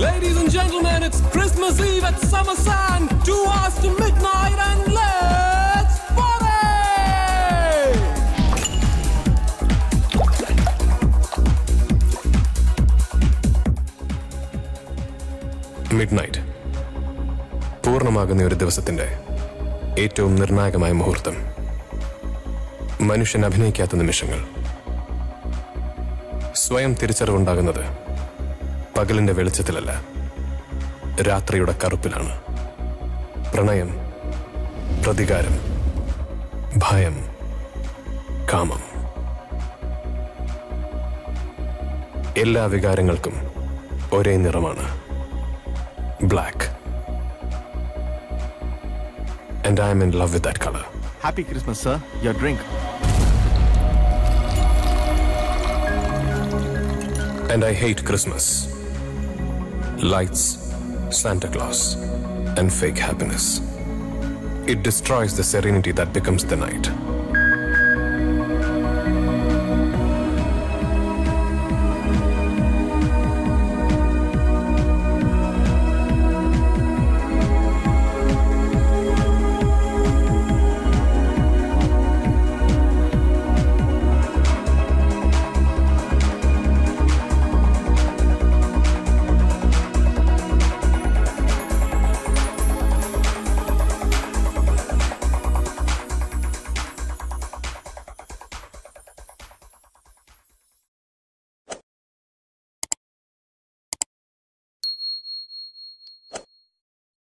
Ladies and gentlemen, it's Christmas Eve at Summer Sand. Two hours to midnight and let's party! Midnight പൂർണ്ണമാകുന്ന ഒരു ദിവസത്തിന്റെ ഏറ്റവും നിർണായകമായ മുഹൂർത്തം മനുഷ്യൻ അഭിനയിക്കാത്ത നിമിഷങ്ങൾ സ്വയം തിരിച്ചറിവുണ്ടാകുന്നത് പകലിന്റെ വെളിച്ചത്തിലല്ല രാത്രിയുടെ കറുപ്പിലാണ് പ്രണയം പ്രതികാരം ഭയം കാമം എല്ലാ വികാരങ്ങൾക്കും ഒരേ നിറമാണ് black. And I am in love with that color. Happy Christmas, sir. Your drink. And I hate Christmas. Lights, Santa Claus, and fake happiness. It destroys the serenity that becomes the night.